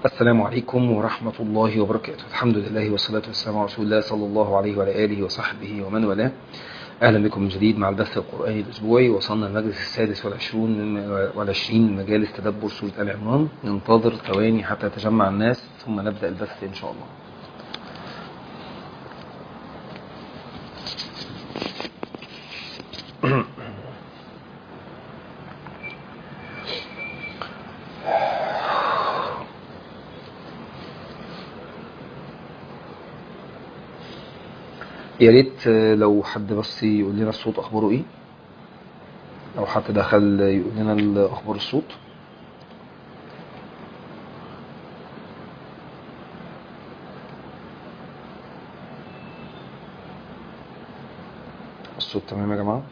السلام عليكم ورحمة الله وبركاته الحمد لله والصلاة والسلام على رسول الله صلى الله عليه وعلى آله وصحبه ومن والاه أهلا بكم من جديد مع البث القرآني الأسبوعي وصلنا المجلس السادس والعشرون والعشرين من مجالس تدبر سورة آل عمران ننتظر ثواني حتى يتجمع الناس ثم نبدأ البث إن شاء الله يا ريت لو حد بس يقول لنا الصوت اخباره ايه لو حد دخل يقول لنا اخبار الصوت الصوت تمام يا جماعه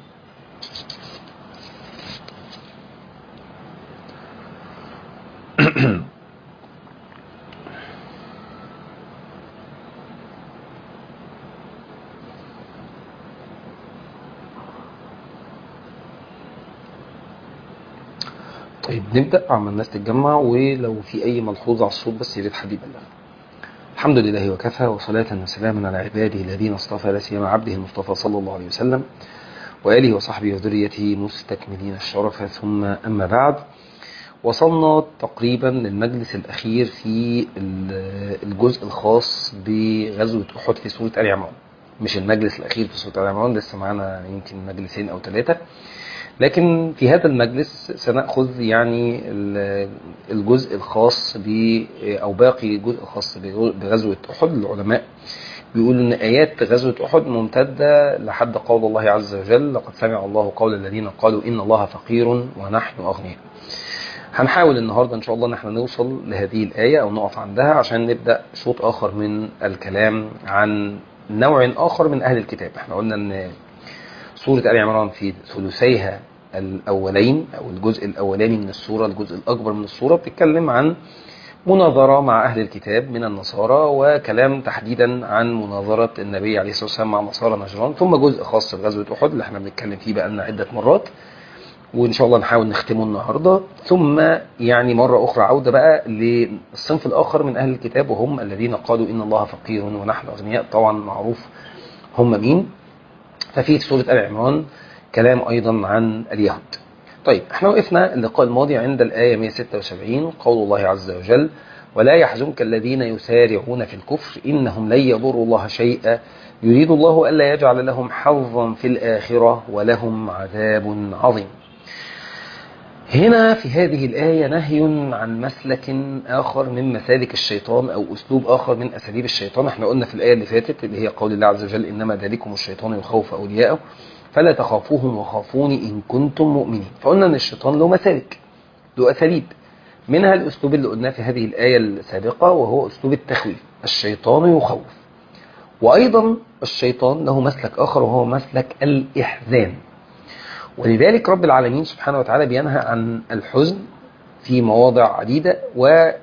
طيب نبدأ عما الناس تتجمع ولو في أي ملحوظة على الصوت بس يا ريت حد يبلغ. الحمد لله وكفى وصلاة وسلاما على عباده الذين اصطفى لا سيما عبده المصطفى صلى الله عليه وسلم وآله وصحبه وذريته مستكملين الشرف ثم أما بعد وصلنا تقريبا للمجلس الأخير في الجزء الخاص بغزوة أحد في سورة آل عمران مش المجلس الأخير في سورة آل عمران لسه معانا يمكن مجلسين أو ثلاثة لكن في هذا المجلس سنأخذ يعني الجزء الخاص ب أو باقي الجزء الخاص بغزوة أحد العلماء بيقولوا إن آيات غزوة أحد ممتدة لحد قول الله عز وجل لقد سمع الله قول الذين قالوا إن الله فقير ونحن أغنياء هنحاول النهاردة إن شاء الله إن احنا نوصل لهذه الآية أو نقف عندها عشان نبدأ شوط آخر من الكلام عن نوع آخر من أهل الكتاب احنا قلنا إن سورة آل عمران في ثلثيها الأولين أو الجزء الأولاني من السورة الجزء الأكبر من السورة بتتكلم عن مناظرة مع أهل الكتاب من النصارى وكلام تحديدا عن مناظرة النبي عليه الصلاة والسلام مع نصارى نجران ثم جزء خاص بغزوة أحد اللي احنا بنتكلم فيه بقالنا عدة مرات وإن شاء الله نحاول نختمه النهاردة ثم يعني مرة أخرى عودة بقى للصنف الآخر من أهل الكتاب وهم الذين قالوا إن الله فقير ونحن أغنياء طبعا معروف هم مين ففي سورة آل عمران كلام أيضا عن اليهود طيب احنا وقفنا اللقاء الماضي عند الآية 176 قول الله عز وجل ولا يحزنك الذين يسارعون في الكفر إنهم لن يضروا الله شيئا يريد الله ألا يجعل لهم حظا في الآخرة ولهم عذاب عظيم هنا في هذه الآية نهي عن مسلك آخر من مسالك الشيطان أو أسلوب آخر من أساليب الشيطان احنا قلنا في الآية اللي فاتت اللي هي قول الله عز وجل إنما ذلكم الشيطان يخوف أولياءه فلا تخافوهم وخافوني إن كنتم مؤمنين فقلنا أن الشيطان له مسالك له أساليب منها الأسلوب اللي قلناه في هذه الآية السابقة وهو أسلوب التخويف الشيطان يخوف وأيضا الشيطان له مسلك آخر وهو مسلك الإحزان ولذلك رب العالمين سبحانه وتعالى بينهى عن الحزن في مواضع عديدة و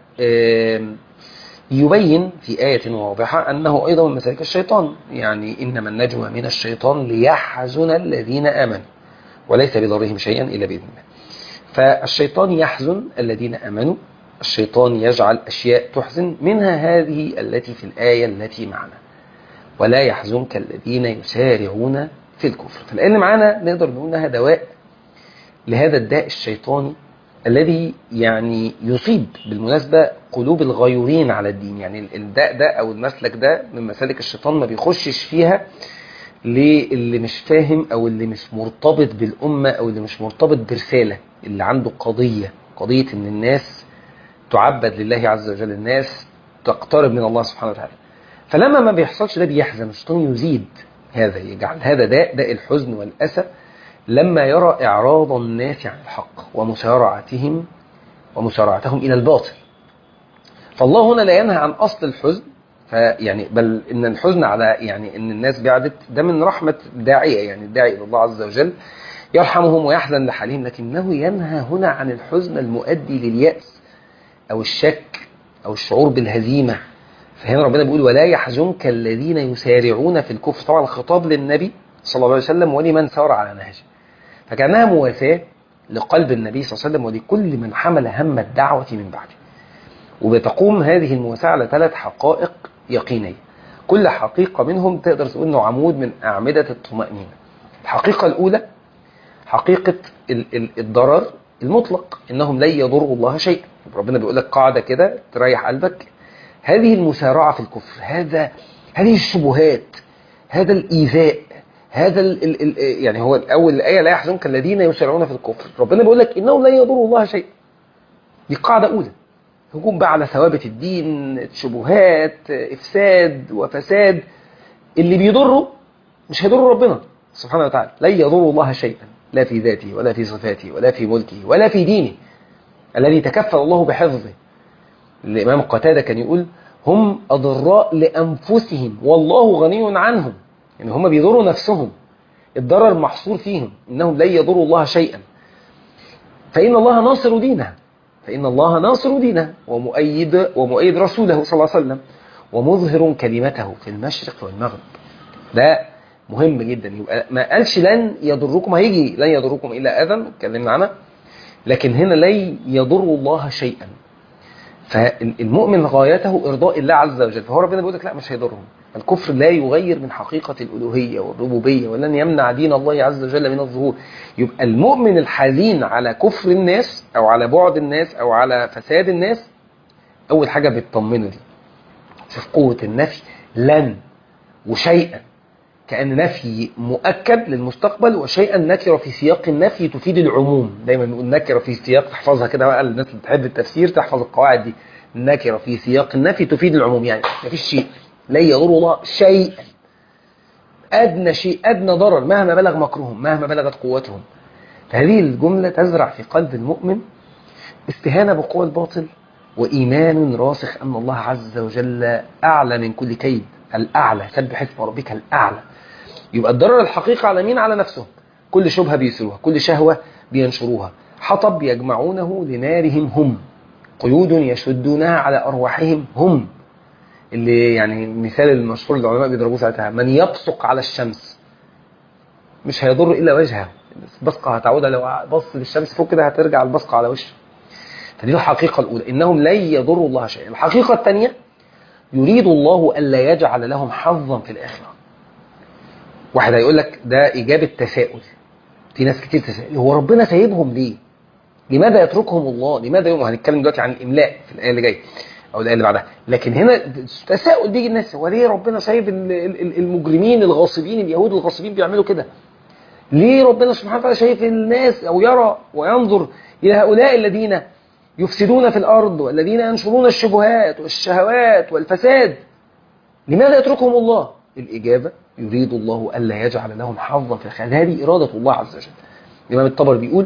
يبين في آية واضحة أنه أيضا من مسالك الشيطان يعني إنما النجوى من الشيطان ليحزن الذين آمنوا وليس بضرهم شيئا إلا بإذن الله فالشيطان يحزن الذين آمنوا الشيطان يجعل أشياء تحزن منها هذه التي في الآية التي معنا ولا يحزنك الذين يسارعون في الكفر فالآية اللي معانا نقدر نقول أنها دواء لهذا الداء الشيطاني الذي يعني يصيب بالمناسبة قلوب الغيورين على الدين يعني الداء ده أو المسلك ده من مسالك الشيطان ما بيخشش فيها للي مش فاهم أو اللي مش مرتبط بالأمة أو اللي مش مرتبط برسالة اللي عنده قضية قضية إن الناس تعبد لله عز وجل الناس تقترب من الله سبحانه وتعالى فلما ما بيحصلش ده بيحزن الشيطان يزيد هذا يجعل هذا داء داء الحزن والأسى لما يرى إعراض الناس عن الحق ومسارعتهم ومسارعتهم إلى الباطل فالله هنا لا ينهى عن أصل الحزن فيعني بل إن الحزن على يعني إن الناس بعدت ده من رحمة الداعية يعني الداعي إلى الله عز وجل يرحمهم ويحزن لحالهم لكنه ينهى هنا عن الحزن المؤدي لليأس أو الشك أو الشعور بالهزيمة فهنا ربنا بيقول ولا يحزنك الذين يسارعون في الكفر طبعا الخطاب للنبي صلى الله عليه وسلم ولمن سار على نهجه فكانها مواساة لقلب النبي صلى الله عليه وسلم ولكل من حمل هم الدعوة من بعده وبتقوم هذه المواساة على ثلاث حقائق يقينية كل حقيقة منهم تقدر تقول انه عمود من أعمدة الطمأنينة الحقيقة الأولى حقيقة ال- ال- الضرر المطلق إنهم لن يضروا الله شيئا ربنا بيقول لك قاعدة كده تريح قلبك هذه المسارعة في الكفر هذا هذه الشبهات هذا الإيذاء هذا ال ال ال يعني هو الأول الآية لا يحزنك الذين يسارعون في الكفر ربنا بيقول لك إنهم لن يضروا الله شيئا دي قاعدة أولى هجوم بقى على ثوابت الدين شبهات إفساد وفساد اللي بيضره مش هيضر ربنا سبحانه وتعالى لن يضر الله شيئا لا في ذاته ولا في صفاته ولا في ملكه ولا في دينه الذي تكفل الله بحفظه الإمام قتادة كان يقول هم أضراء لأنفسهم والله غني عنهم يعني هم بيضروا نفسهم الضرر محصور فيهم إنهم لن يضروا الله شيئا فإن الله ناصر دينه فإن الله ناصر دينه ومؤيد ومؤيد رسوله صلى الله عليه وسلم ومظهر كلمته في المشرق والمغرب ده مهم جدا يبقى ما قالش لن يضركم هيجي لن يضركم إلا أذى اتكلمنا عنها لكن هنا لن يضروا الله شيئا فالمؤمن غايته إرضاء الله عز وجل فهو ربنا بيقول لك لا مش هيضرهم الكفر لا يغير من حقيقة الألوهية والربوبية ولن يمنع دين الله عز وجل من الظهور يبقى المؤمن الحزين على كفر الناس أو على بعد الناس أو على فساد الناس أول حاجة بتطمنه دي شوف قوة النفي لن وشيئا كأن نفي مؤكد للمستقبل وشيئا نكرة في سياق النفي تفيد العموم دايما نقول نكرة في سياق تحفظها كده بقى الناس اللي بتحب التفسير تحفظ القواعد دي نكرة في سياق النفي تفيد العموم يعني ما فيش شيء لا يضر الله شيئا أدنى شيء أدنى ضرر مهما بلغ مكرهم مهما بلغت قوتهم فهذه الجملة تزرع في قلب المؤمن استهانة بقوى الباطل وإيمان راسخ أن الله عز وجل أعلى من كل كيد الأعلى سبح اسم ربك الأعلى يبقى الضرر الحقيقي على مين على نفسهم كل شبهة بيسروها كل شهوة بينشروها حطب يجمعونه لنارهم هم قيود يشدونها على أرواحهم هم اللي يعني مثال المشهور العلماء بيضربوه ساعتها من يبصق على الشمس مش هيضر إلا وجهه البصقة هتعود لو بص للشمس فوق كده هترجع البصقة على وشه فدي الحقيقة الأولى إنهم لن يضروا الله شيئا الحقيقة الثانية يريد الله ألا يجعل لهم حظا في الآخرة واحد هيقول لك ده إجابة تساؤل في ناس كتير تساؤل هو ربنا سايبهم ليه لماذا يتركهم الله لماذا يوم هنتكلم دلوقتي عن الإملاء في الآية اللي جاية أو الآية اللي بعدها لكن هنا تساؤل بيجي الناس هو ليه ربنا سايب المجرمين الغاصبين اليهود الغاصبين بيعملوا كده ليه ربنا سبحانه وتعالى شايف الناس أو يرى وينظر إلى هؤلاء الذين يفسدون في الأرض والذين ينشرون الشبهات والشهوات والفساد لماذا يتركهم الله الإجابة يريد الله ألا يجعل لهم حظا في الخير هذه إرادة الله عز وجل الإمام الطبري بيقول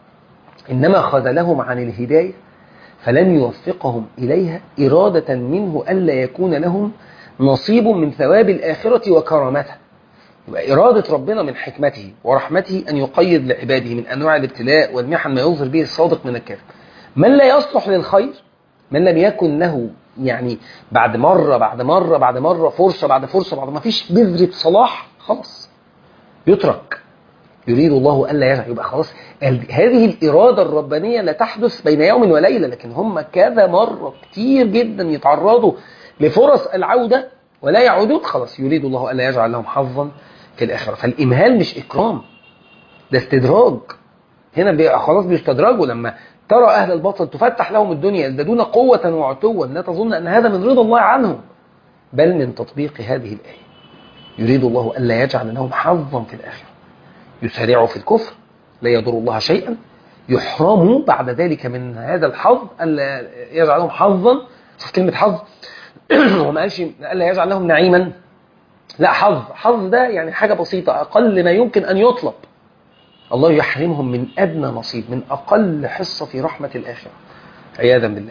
إنما خذلهم عن الهداية فلم يوفقهم إليها إرادة منه ألا يكون لهم نصيب من ثواب الآخرة وكرامتها يبقى إرادة ربنا من حكمته ورحمته أن يقيد لعباده من أنواع الابتلاء والمحن ما يظهر به الصادق من الكاذب من لا يصلح للخير من لم يكن له يعني بعد مرة بعد مرة بعد مرة فرصة بعد فرصة بعد ما فيش بذرة صلاح خلاص يترك يريد الله ألا يجعل يبقى خلاص هذه الإرادة الربانية لا تحدث بين يوم وليلة لكن هم كذا مرة كتير جدا يتعرضوا لفرص العودة ولا يعودون خلاص يريد الله ألا يجعل لهم حظا في الآخرة فالإمهال مش إكرام ده استدراج هنا خلاص بيستدرجوا لما ترى أهل الباطل تفتح لهم الدنيا يزدادون قوة وعتوا لا تظن أن هذا من رضا الله عنهم بل من تطبيق هذه الآية يريد الله ألا يجعل لهم حظا في الآخرة يسارعوا في الكفر لا يضر الله شيئا يحرموا بعد ذلك من هذا الحظ ألا يجعل لهم حظا شوف كلمة حظ هو ما قالش ألا يجعل لهم نعيما لا حظ حظ ده يعني حاجة بسيطة أقل ما يمكن أن يطلب الله يحرمهم من أدنى نصيب من أقل حصة في رحمة الآخرة عياذا بالله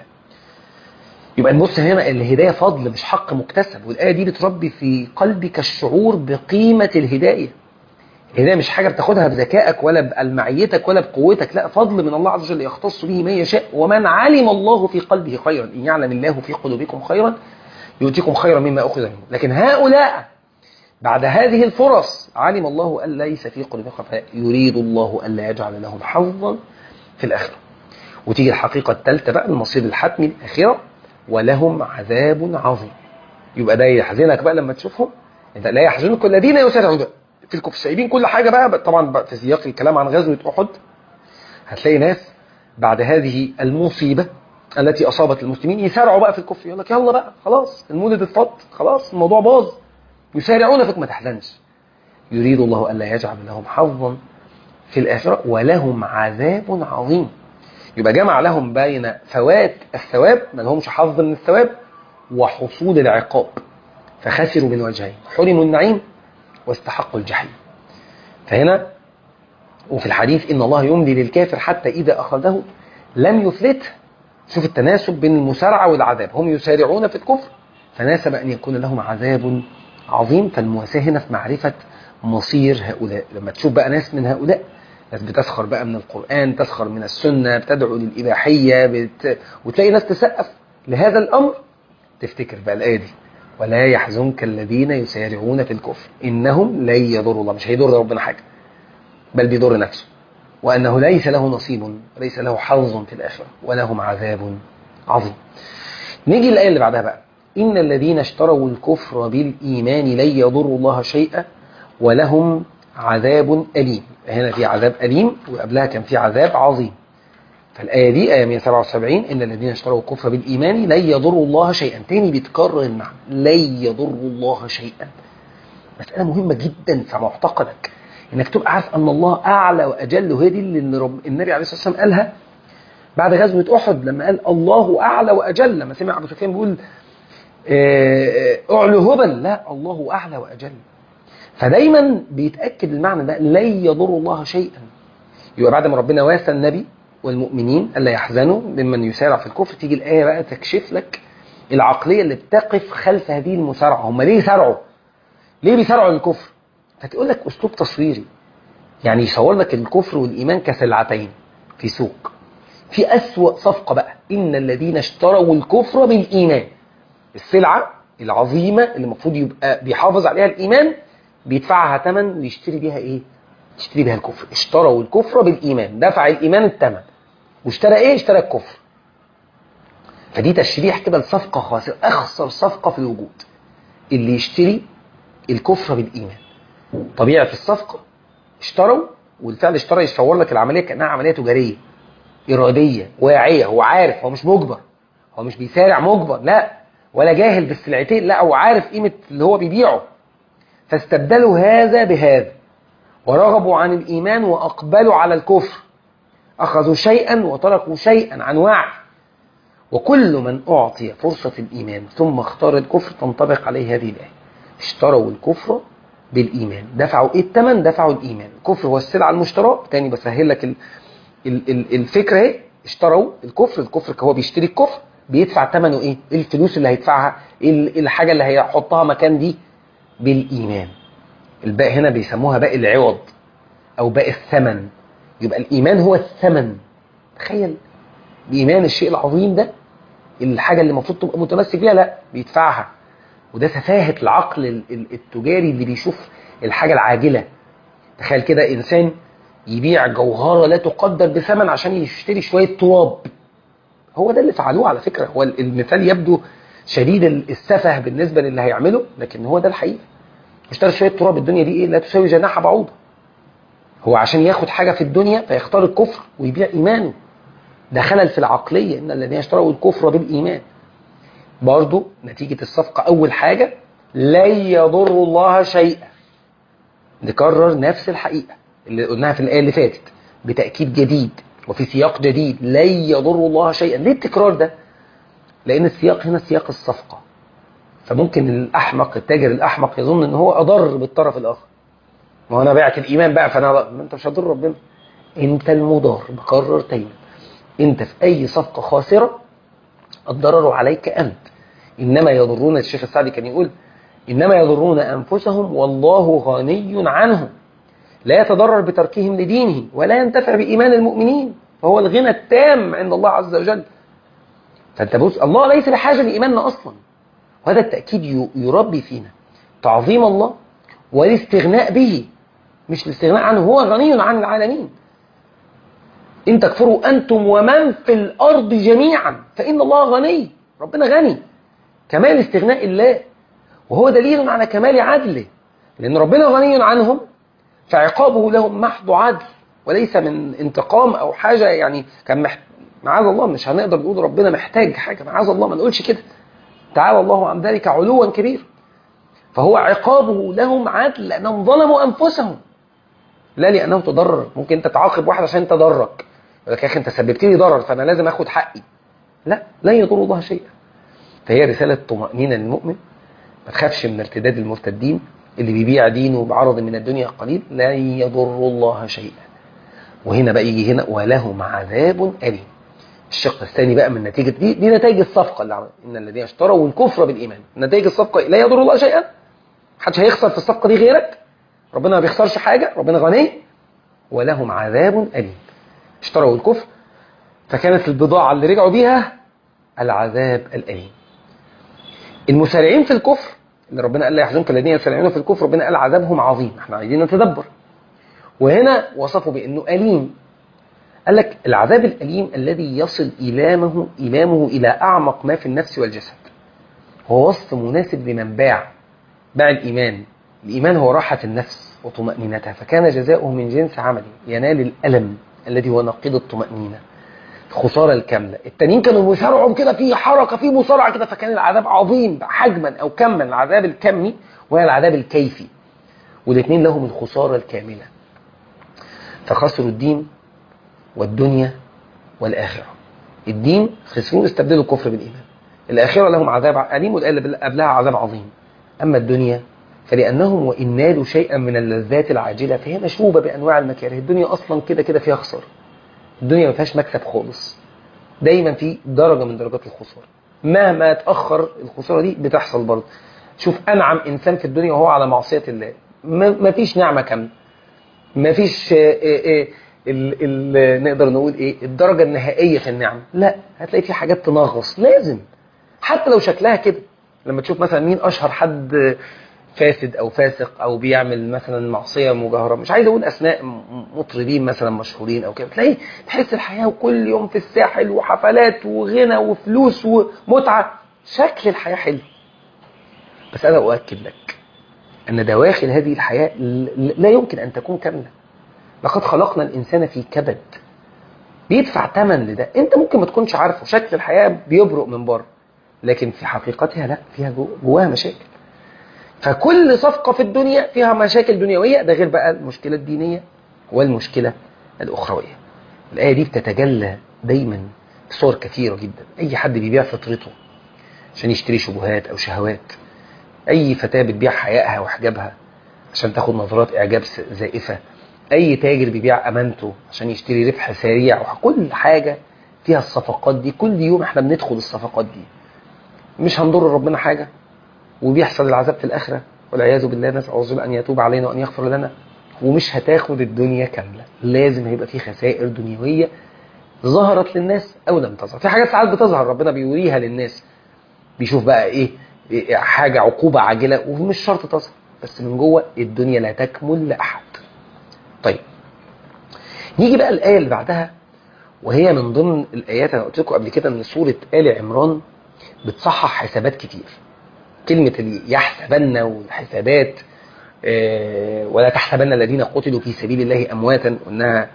يبقى نبص هنا الهداية فضل مش حق مكتسب والآية دي بتربي في قلبك الشعور بقيمة الهداية الهداية مش حاجة بتاخدها بذكائك ولا بألمعيتك ولا بقوتك لا فضل من الله عز وجل يختص به من يشاء ومن علم الله في قلبه خيرا إن يعلم الله في قلوبكم خيرا يؤتيكم خيرا مما أخذ منه لكن هؤلاء بعد هذه الفرص علم الله أن ليس في قلوبهم فيريد الله ألا يجعل لهم حظا في الآخرة وتيجي الحقيقة الثالثة بقى المصير الحتمي الآخرة ولهم عذاب عظيم يبقى ده يحزنك بقى لما تشوفهم انت لا يحزنك الذين يسارعون في الكفر سايبين كل حاجه بقى طبعا بقى في سياق الكلام عن غزوه احد هتلاقي ناس بعد هذه المصيبه التي اصابت المسلمين يسارعوا بقى في الكفر يقول لك يلا بقى خلاص المولد اتفض خلاص الموضوع باظ يسارعون فيك ما تحزنش يريد الله الا يجعل لهم حظا في الاخره ولهم عذاب عظيم يبقى جمع لهم بين فوات الثواب ما لهمش حظ من الثواب وحصول العقاب فخسروا من وجهين حرموا النعيم واستحقوا الجحيم فهنا وفي الحديث ان الله يملي للكافر حتى اذا اخذه لم يفلته شوف التناسب بين المسارعه والعذاب هم يسارعون في الكفر فناسب ان يكون لهم عذاب عظيم فالمواساه هنا في معرفه مصير هؤلاء لما تشوف بقى ناس من هؤلاء ناس بتسخر بقى من القرآن تسخر من السنة بتدعو للإباحية بت... وتلاقي ناس تسقف لهذا الأمر تفتكر بقى الآية دي ولا يحزنك الذين يسارعون في الكفر إنهم لن يضروا الله مش هيضر ربنا حاجة بل بيضر نفسه وأنه ليس له نصيب ليس له حظ في الآخرة ولهم عذاب عظيم نيجي الآية اللي بعدها بقى إن الذين اشتروا الكفر بالإيمان لن يضروا الله شيئا ولهم عذاب أليم هنا في عذاب أليم وقبلها كان في عذاب عظيم فالآية دي آية 177 إن الذين اشتروا الكفر بالإيمان لن يضروا الله شيئا تاني بيتكرر المعنى لن يضروا الله شيئا مسألة مهمة جدا في معتقدك إنك تبقى عارف أن الله أعلى وأجل وهي دي اللي رب النبي عليه الصلاة والسلام قالها بعد غزوة أحد لما قال الله أعلى وأجل لما سمع أبو سفيان بيقول أعلو هبل لا الله أعلى وأجل فدايما بيتاكد المعنى ده لن يضر الله شيئا يبقى بعد ما ربنا واسى النبي والمؤمنين الا يحزنوا ممن يسارع في الكفر تيجي الايه بقى تكشف لك العقليه اللي بتقف خلف هذه المسارعه هم ليه سارعوا ليه بيسارعوا للكفر فتقول لك اسلوب تصويري يعني يصور لك الكفر والايمان كسلعتين في سوق في اسوا صفقه بقى ان الذين اشتروا الكفر بالايمان السلعه العظيمه اللي المفروض يبقى بيحافظ عليها الايمان بيدفعها ثمن ليشتري بيها ايه؟ يشتري بيها الكفر، اشتروا الكفر بالايمان، دفع الايمان الثمن. واشترى ايه؟ اشترى الكفر. فدي تشريح كده لصفقه خاسره، اخسر صفقه في الوجود. اللي يشتري الكفر بالايمان. طبيعه الصفقه اشتروا والفعل اشترى يصور لك العمليه كانها عمليه تجاريه اراديه واعيه هو عارف هو مش مجبر هو مش بيسارع مجبر لا ولا جاهل بالسلعتين لا هو عارف قيمه اللي هو بيبيعه فاستبدلوا هذا بهذا ورغبوا عن الإيمان وأقبلوا على الكفر أخذوا شيئا وتركوا شيئا عن وعي وكل من أعطي فرصة الإيمان ثم اختار الكفر تنطبق عليه هذه الآية اشتروا الكفر بالإيمان دفعوا إيه الثمن دفعوا الإيمان الكفر هو السلعة المشتراه تاني بسهل لك ال ال ال الفكرة اهي اشتروا الكفر الكفر هو بيشتري الكفر بيدفع ثمنه ايه الفلوس اللي هيدفعها الحاجة اللي هيحطها مكان دي بالإيمان الباء هنا بيسموها باء العوض أو باء الثمن يبقى الإيمان هو الثمن تخيل بإيمان الشيء العظيم ده الحاجة اللي المفروض تبقى متمسك بيها لا بيدفعها وده سفاهة العقل التجاري اللي بيشوف الحاجة العاجلة تخيل كده إنسان يبيع جوهرة لا تقدر بثمن عشان يشتري شوية تواب هو ده اللي فعلوه على فكرة هو المثال يبدو شديد السفه بالنسبة للي هيعمله لكن هو ده الحقيقة اشترى شوية تراب الدنيا دي ايه لا تساوي جناح بعوضة هو عشان ياخد حاجة في الدنيا فيختار الكفر ويبيع إيمانه ده خلل في العقلية إن الذين اشتروا الكفر بالإيمان برضو نتيجة الصفقة أول حاجة لن يضر الله شيئا نكرر نفس الحقيقة اللي قلناها في الآية اللي فاتت بتأكيد جديد وفي سياق جديد لن يضر الله شيئا ليه التكرار ده لأن السياق هنا سياق الصفقة فممكن الأحمق التاجر الأحمق يظن إن هو أضر بالطرف الآخر ما هو أنا بعت الإيمان بقى فأنا ما أنت مش هتضر ربنا أنت المضار بكرر تاني أنت في أي صفقة خاسرة الضرر عليك أنت إنما يضرون الشيخ السعدي كان يقول إنما يضرون أنفسهم والله غني عنهم لا يتضرر بتركهم لدينه ولا ينتفع بإيمان المؤمنين فهو الغنى التام عند الله عز وجل فأنت بص الله ليس بحاجة لإيماننا أصلا وهذا التأكيد يربي فينا تعظيم الله والاستغناء به مش الاستغناء عنه هو غني عن العالمين إن تكفروا أنتم ومن في الأرض جميعا فإن الله غني ربنا غني كمال استغناء الله وهو دليل على كمال عدله لأن ربنا غني عنهم فعقابه لهم محض عدل وليس من انتقام أو حاجة يعني كان محت... معاذ الله مش هنقدر نقول ربنا محتاج حاجة معاذ الله ما نقولش كده تعالى الله عن ذلك علوا كبير فهو عقابه لهم عدل لأنهم ظلموا أنفسهم لا لأنه تضرر ممكن أنت تعاقب واحد عشان تضرك يقول لك يا أخي أنت سببت لي ضرر فأنا لازم أخد حقي لا لا يضر الله شيئا فهي رسالة طمأنينة للمؤمن ما تخافش من ارتداد المرتدين اللي بيبيع دينه بعرض من الدنيا قليل لا يضر الله شيئا وهنا بقى يجي هنا ولهم عذاب أليم الشق الثاني بقى من نتيجة دي دي نتائج الصفقة اللي عملت إن الذين اشتروا الكفر بالإيمان نتائج الصفقة لا يضر الله شيئا محدش هيخسر في الصفقة دي غيرك ربنا ما بيخسرش حاجة ربنا غني ولهم عذاب أليم اشتروا الكفر فكانت البضاعة اللي رجعوا بيها العذاب الأليم المسارعين في الكفر اللي ربنا قال لا يحزنك الذين يسارعون في الكفر ربنا قال عذابهم عظيم احنا عايزين نتدبر وهنا وصفه بأنه أليم قال لك العذاب الأليم الذي يصل إيلامه إيلامه إلى أعمق ما في النفس والجسد هو وصف مناسب لمن باع باع الإيمان الإيمان هو راحة النفس وطمأنينتها فكان جزاؤه من جنس عمله ينال الألم الذي هو نقيض الطمأنينة الخسارة الكاملة التانيين كانوا بيسارعوا كده في حركة في مصارعة كده فكان العذاب عظيم حجما أو كما العذاب الكمي وهي العذاب الكيفي والاثنين لهم الخسارة الكاملة فخسروا الدين والدنيا والآخرة الدين خسروا استبدلوا الكفر بالإيمان الآخرة لهم عذاب أليم والآية اللي قبلها عذاب عظيم أما الدنيا فلأنهم وإن نالوا شيئا من اللذات العاجلة فهي مشوبة بأنواع المكاره الدنيا أصلا كده كده فيها خسارة الدنيا ما فيهاش مكسب خالص دايما في درجة من درجات الخسارة مهما تأخر الخسارة دي بتحصل برضه شوف أنعم إنسان في الدنيا وهو على معصية الله ما فيش نعمة كاملة ما فيش ال ال نقدر نقول ايه الدرجة النهائية في النعم لا هتلاقي في حاجات تنغص لازم حتى لو شكلها كده لما تشوف مثلا مين اشهر حد فاسد او فاسق او بيعمل مثلا معصيه مجاهره مش عايز اقول اسماء مطربين مثلا مشهورين او كده تلاقي تحس الحياه وكل يوم في الساحل وحفلات وغنى وفلوس ومتعه شكل الحياه حلو بس انا اؤكد لك ان دواخل هذه الحياه لا يمكن ان تكون كامله لقد خلقنا الانسان في كبد بيدفع ثمن لده انت ممكن ما تكونش عارفه شكل الحياه بيبرق من بره لكن في حقيقتها لا فيها جواها مشاكل فكل صفقة في الدنيا فيها مشاكل دنيوية ده غير بقى المشكلة الدينية والمشكلة الأخروية الآية دي بتتجلى دايما في صور كثيرة جدا أي حد بيبيع فطرته عشان يشتري شبهات أو شهوات أي فتاة بتبيع حيائها وحجابها عشان تاخد نظرات إعجاب زائفة أي تاجر بيبيع أمانته عشان يشتري ربح سريع كل حاجة فيها الصفقات دي كل يوم احنا بندخل الصفقات دي مش هنضر ربنا حاجة وبيحصل العذاب في الآخرة والعياذ بالله نسأل الله أن يتوب علينا وأن يغفر لنا ومش هتاخد الدنيا كاملة لازم هيبقى في خسائر دنيوية ظهرت للناس أو لم تظهر في حاجات ساعات بتظهر ربنا بيوريها للناس بيشوف بقى إيه حاجة عقوبة عاجلة ومش شرط تظهر بس من جوه الدنيا لا تكمل لأحد طيب نيجي بقى الآية اللي بعدها وهي من ضمن الآيات أنا قلت لكم قبل كده إن سورة آل عمران بتصحح حسابات كتير كلمة يحسبن والحسابات ولا تحسبن الذين قتلوا في سبيل الله أمواتا قلناها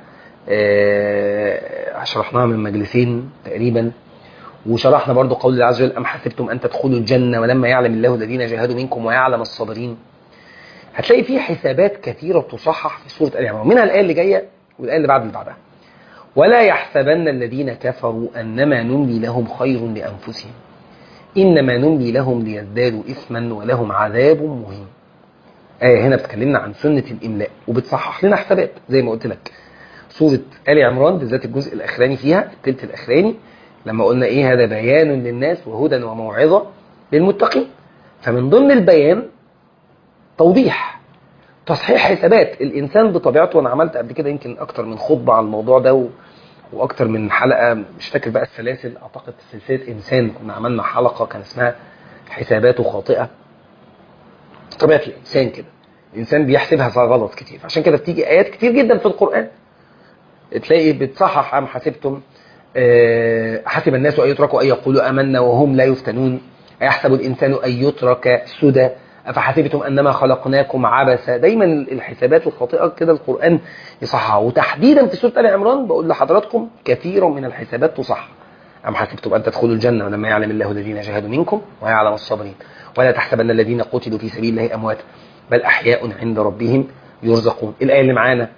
شرحناها من مجلسين تقريبا وشرحنا برضو قول الله عز وجل أم حسبتم أن تدخلوا الجنة ولما يعلم الله الذين جاهدوا منكم ويعلم الصابرين هتلاقي في حسابات كثيرة تصحح في سورة آل عمران منها الآية اللي جاية والآية اللي بعد اللي بعدها ولا يحسبن الذين كفروا أنما نملي لهم خير لأنفسهم إنما نملي لهم ليزدادوا إثما ولهم عذاب مهين آية هنا بتكلمنا عن سنة الإملاء وبتصحح لنا حسابات زي ما قلت لك سورة آل عمران بالذات الجزء الأخراني فيها التلت الأخراني لما قلنا إيه هذا بيان للناس وهدى وموعظة للمتقين فمن ضمن البيان توضيح تصحيح حسابات الإنسان بطبيعته وأنا عملت قبل كده يمكن أكتر من خطبة عن الموضوع ده و... واكتر من حلقه مش فاكر بقى السلاسل اعتقد سلسله انسان كنا عملنا حلقه كان اسمها حساباته خاطئه طبيعه الانسان كده الانسان بيحسبها غلط كتير عشان كده بتيجي ايات كتير جدا في القران تلاقي بتصحح ام حسبتم آه، حسب الناس أن يتركوا أن يقولوا آمنا وهم لا يفتنون أيحسب الإنسان أن يترك سدى أفحسبتم أنما خلقناكم عبثا دايما الحسابات الخاطئة كده القرآن يصحها وتحديدا في سورة آل عمران بقول لحضراتكم كثير من الحسابات تصح أم حسبتم أن تدخلوا الجنة ولما يعلم الله الذين جاهدوا منكم ويعلم الصابرين ولا تحسبن الذين قتلوا في سبيل الله أمواتا بل أحياء عند ربهم يرزقون الآية اللي معانا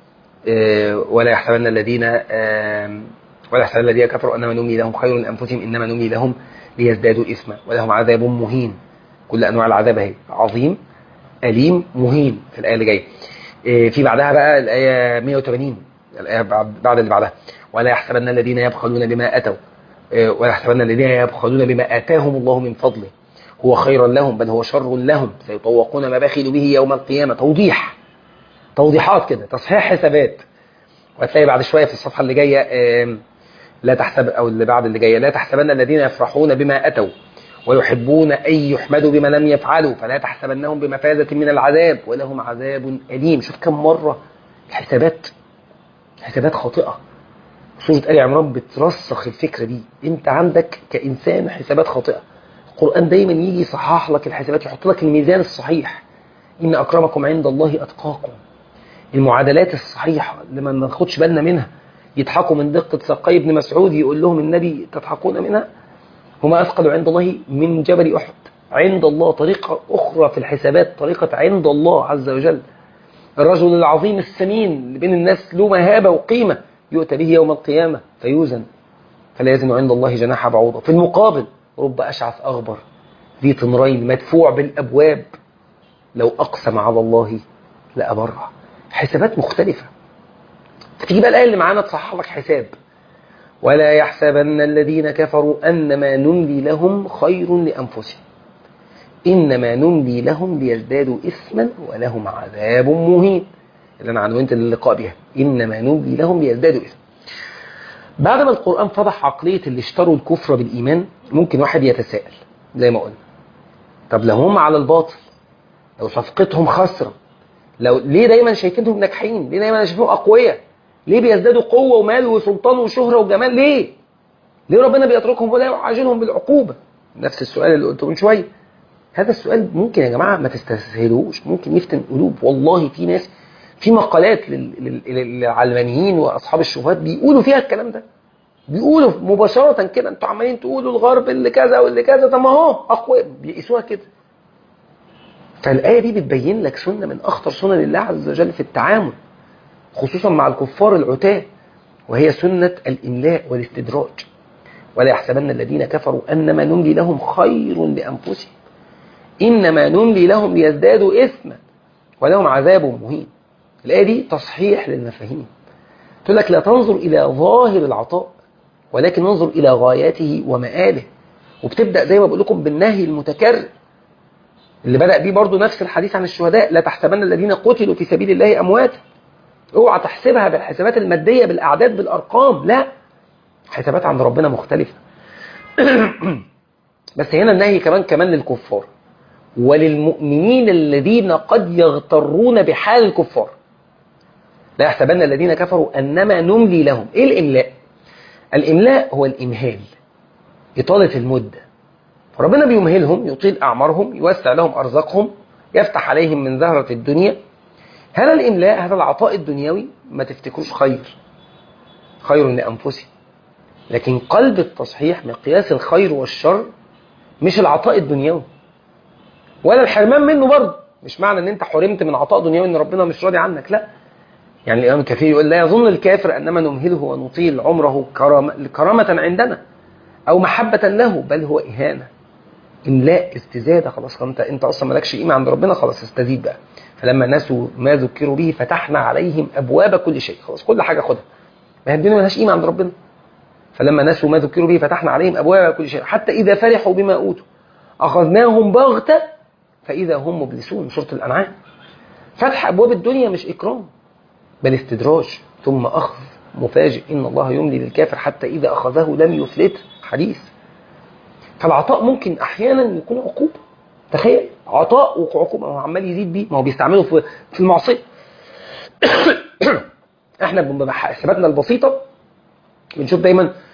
آه، ولا يحسبن الذين آه، ولا يحسبن الذين كفروا انما نملي لهم خير من انفسهم انما نملي لهم ليزدادوا اثما ولهم عذاب مهين كل انواع العذاب اهي عظيم اليم مهين في الايه اللي جايه آه، في بعدها بقى الايه 180 الايه بعد بعد اللي بعدها ولا يحسبن الذين يبخلون بما اتوا آه، ولا يحسبن الذين يبخلون بما اتاهم الله من فضله هو خيرا لهم بل هو شر لهم سيطوقون ما بخلوا به يوم القيامه توضيح توضيحات كده تصحيح حسابات وهتلاقي بعد شويه في الصفحه اللي جايه آم، لا تحسب او اللي بعد اللي جايه لا تحسبن الذين يفرحون بما اتوا ويحبون ان يحمدوا بما لم يفعلوا فلا تحسبنهم بمفازه من العذاب ولهم عذاب اليم شوف كم مره الحسابات حسابات خاطئه سوره ال عمران بترسخ الفكره دي انت عندك كانسان حسابات خاطئه القران دايما يجي يصحح لك الحسابات يحط لك الميزان الصحيح ان اكرمكم عند الله اتقاكم المعادلات الصحيحة اللي ما ناخدش بالنا منها يضحكوا من دقة ساقي ابن مسعود يقول لهم النبي تضحكون منها هما أثقل عند الله من جبل أحد عند الله طريقة أخرى في الحسابات طريقة عند الله عز وجل الرجل العظيم السمين اللي بين الناس له مهابة وقيمة يؤتى به يوم القيامة فيوزن فلا يزن عند الله جناح بعوضة في المقابل رب أشعث أغبر ذي طمرين مدفوع بالأبواب لو أقسم على الله لأبره حسابات مختلفة فتيجي بقى الآية اللي معانا تصحح لك حساب ولا يحسبن الذين كفروا أنما نملي لهم خير لأنفسهم إنما نملي لهم ليزدادوا إثما ولهم عذاب مهين اللي أنا عنوانت اللقاء بها إنما نملي لهم ليزدادوا إثما بعد ما القرآن فضح عقلية اللي اشتروا الكفر بالإيمان ممكن واحد يتساءل زي ما قلنا طب لو هم على الباطل لو صفقتهم خسرة لو ليه دايما شايفينهم ناجحين ليه دايما شايفينهم اقوياء ليه بيزدادوا قوه ومال وسلطان وشهره وجمال ليه ليه ربنا بيتركهم ولا يعاجلهم بالعقوبه نفس السؤال اللي قلته من شويه هذا السؤال ممكن يا جماعه ما تستسهلوش ممكن يفتن قلوب والله في ناس في مقالات لل- لل- للعلمانيين واصحاب الشبهات بيقولوا فيها الكلام ده بيقولوا مباشره كده انتوا عمالين تقولوا الغرب اللي كذا واللي كذا طب ما هو اقوياء بيقيسوها كده فالآية دي بتبين لك سنة من أخطر سنن الله عز وجل في التعامل خصوصا مع الكفار العتاة وهي سنة الإملاء والاستدراج ولا يحسبن الذين كفروا أنما نملي لهم خير لأنفسهم إنما نملي لهم ليزدادوا إثما ولهم عذاب مهين الآية دي تصحيح للمفاهيم تقول لك لا تنظر إلى ظاهر العطاء ولكن انظر إلى غاياته ومآله وبتبدأ زي ما بقول لكم بالنهي المتكرر اللي بدأ بيه برضو نفس الحديث عن الشهداء لا تحسبن الذين قتلوا في سبيل الله أمواتا اوعى تحسبها بالحسابات المادية بالأعداد بالأرقام لا حسابات عند ربنا مختلفة بس هنا النهي كمان كمان للكفار وللمؤمنين الذين قد يغترون بحال الكفار لا يحسبن الذين كفروا أنما نملي لهم إيه الإملاء؟ الإملاء هو الإمهال إطالة المدة فربنا بيمهلهم يطيل أعمارهم يوسع لهم أرزاقهم يفتح عليهم من زهرة الدنيا هذا الإملاء هذا العطاء الدنيوي ما تفتكروش خير خير لأنفسهم لكن قلب التصحيح مقياس الخير والشر مش العطاء الدنيوي ولا الحرمان منه برضه مش معنى ان انت حرمت من عطاء دنيوي ان ربنا مش راضي عنك لا يعني الامام الكثير يقول لا يظن الكافر انما نمهله ونطيل عمره كرامة, كرامة عندنا او محبة له بل هو اهانة املاء استزادة خلاص انت انت اصلا مالكش قيمة عند ربنا خلاص استزيد بقى فلما نسوا ما ذكروا به فتحنا عليهم ابواب كل شيء خلاص كل حاجة خدها ما هي الدنيا ملهاش قيمة عند ربنا فلما نسوا ما ذكروا به فتحنا عليهم ابواب كل شيء حتى اذا فرحوا بما اوتوا اخذناهم بغتة فاذا هم مبلسون سورة الانعام فتح ابواب الدنيا مش اكرام بل استدراج ثم اخذ مفاجئ ان الله يملي للكافر حتى اذا اخذه لم يفلته حديث فالعطاء ممكن احيانا يكون عقوبه تخيل عطاء وعقوبه هو عمال يزيد بيه ما هو بيستعمله في في المعصيه احنا بحساباتنا البسيطه بنشوف دايما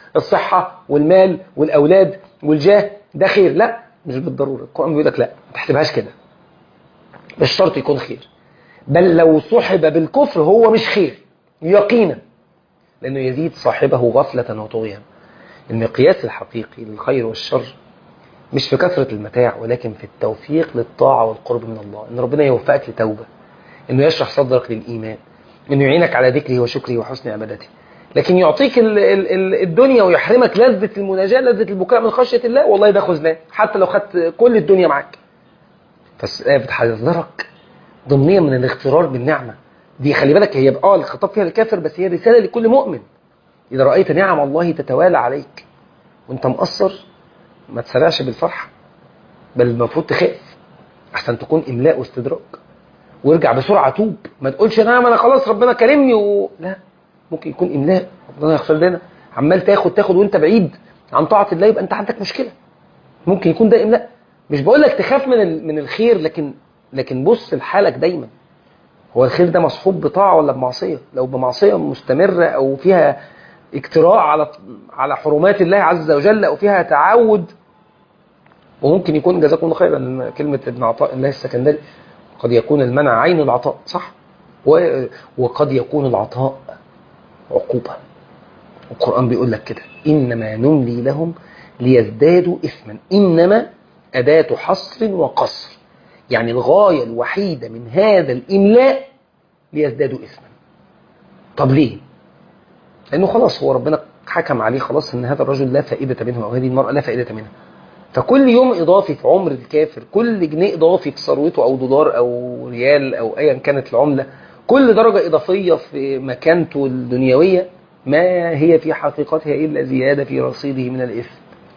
الصحه والمال والاولاد والجاه ده خير لا مش بالضروره القران بيقول لك لا ما تحسبهاش كده مش شرط يكون خير بل لو صحب بالكفر هو مش خير يقينا لانه يزيد صاحبه غفله وطغيان المقياس الحقيقي للخير والشر مش في كثرة المتاع ولكن في التوفيق للطاعة والقرب من الله إن ربنا يوفقك لتوبة إنه يشرح صدرك للإيمان إنه يعينك على ذكره وشكره وحسن عبادته لكن يعطيك ال ال ال الدنيا ويحرمك لذة المناجاة لذة البكاء من خشية الله والله ده خذلان حتى لو خدت كل الدنيا معاك فالآية بتحذرك ضمنيا من الاغترار بالنعمة دي خلي بالك هي اه الخطاب فيها الكافر بس هي رسالة لكل مؤمن إذا رأيت نعم الله تتوالى عليك وانت مقصر ما تسرعش بالفرحة بل المفروض تخاف احسن تكون املاء واستدراك وارجع بسرعة توب ما تقولش نعم انا خلاص ربنا كرمني و... لا ممكن يكون املاء ربنا يغفر لنا عمال تاخد تاخد وانت بعيد عن طاعة الله يبقى انت عندك مشكلة ممكن يكون ده املاء مش بقول لك تخاف من ال... من الخير لكن لكن بص لحالك دايما هو الخير ده مصحوب بطاعة ولا بمعصية لو بمعصية مستمرة او فيها اجتراء على على حرمات الله عز وجل او فيها تعود وممكن يكون جزاكم الله خيرا كلمة ابن عطاء الله السكندري قد يكون المنع عين العطاء صح وقد يكون العطاء عقوبة القرآن بيقول لك كده إنما نملي لهم ليزدادوا إثما إنما أداة حصر وقصر يعني الغاية الوحيدة من هذا الإملاء ليزدادوا إثما طب ليه؟ لأنه خلاص هو ربنا حكم عليه خلاص إن هذا الرجل لا فائدة منه أو هذه المرأة لا فائدة منها فكل يوم إضافي في عمر الكافر كل جنيه إضافي في ثروته أو دولار أو ريال أو أيا كانت العملة كل درجة إضافية في مكانته الدنيوية ما هي في حقيقتها إلا زيادة في رصيده من الإثم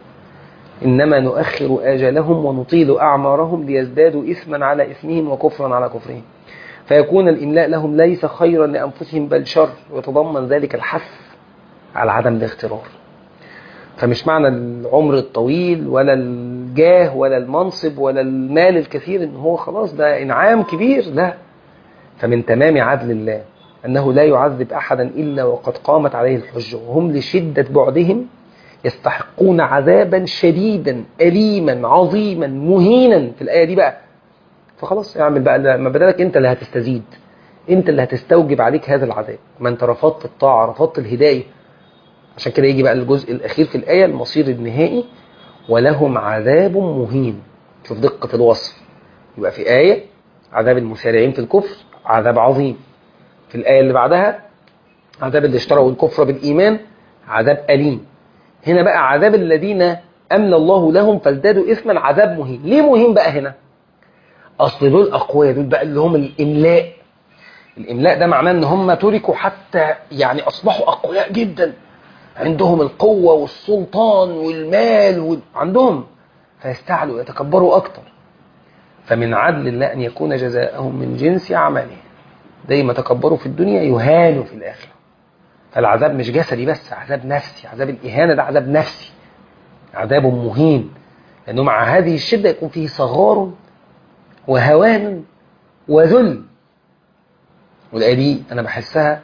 إنما نؤخر آجالهم ونطيل أعمارهم ليزدادوا إثما على إثمهم وكفرا على كفرهم فيكون الإملاء لهم ليس خيرا لأنفسهم بل شر ويتضمن ذلك الحث على عدم الاغترار فمش معنى العمر الطويل ولا الجاه ولا المنصب ولا المال الكثير ان هو خلاص ده انعام كبير لا فمن تمام عدل الله انه لا يعذب احدا الا وقد قامت عليه الحجه وهم لشده بعدهم يستحقون عذابا شديدا اليما عظيما مهينا في الايه دي بقى فخلاص اعمل بقى ما بدالك انت اللي هتستزيد انت اللي هتستوجب عليك هذا العذاب ما انت رفضت الطاعه رفضت الهدايه عشان كده يجي بقى الجزء الأخير في الآية المصير النهائي ولهم عذاب مهين شوف دقة الوصف يبقى في آية عذاب المسارعين في الكفر عذاب عظيم في الآية اللي بعدها عذاب اللي اشتروا الكفر بالإيمان عذاب أليم هنا بقى عذاب الذين أمن الله لهم فازدادوا إثما عذاب مهين ليه مهين بقى هنا أصل دول أقوياء دول بقى اللي هم الإملاء الإملاء ده معناه إن هم تركوا حتى يعني أصبحوا أقوياء جدا عندهم القوة والسلطان والمال وال... عندهم فيستعلوا يتكبروا أكتر فمن عدل الله أن يكون جزاءهم من جنس أعمالهم زي ما تكبروا في الدنيا يهانوا في الآخرة فالعذاب مش جسدي بس عذاب نفسي عذاب الإهانة ده عذاب نفسي عذاب مهين لأنه مع هذه الشدة يكون فيه صغار وهوان وذل والآية دي أنا بحسها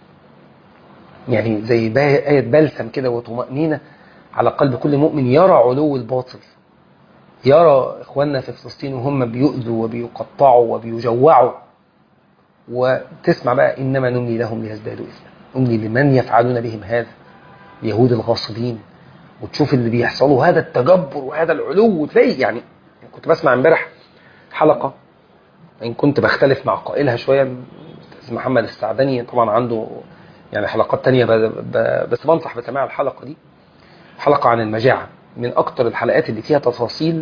يعني زي آية بلسم كده وطمأنينة على قلب كل مؤمن يرى علو الباطل يرى إخواننا في فلسطين وهم بيؤذوا وبيقطعوا وبيجوعوا وتسمع بقى إنما نملي لهم ليزدادوا إثما نملي لمن يفعلون بهم هذا اليهود الغاصبين وتشوف اللي بيحصلوا هذا التجبر وهذا العلو وتلاقي يعني كنت بسمع امبارح حلقة إن كنت بختلف مع قائلها شوية محمد السعدني طبعا عنده يعني حلقات تانية بس بنصح بسماع الحلقة دي حلقة عن المجاعة من أكتر الحلقات اللي فيها تفاصيل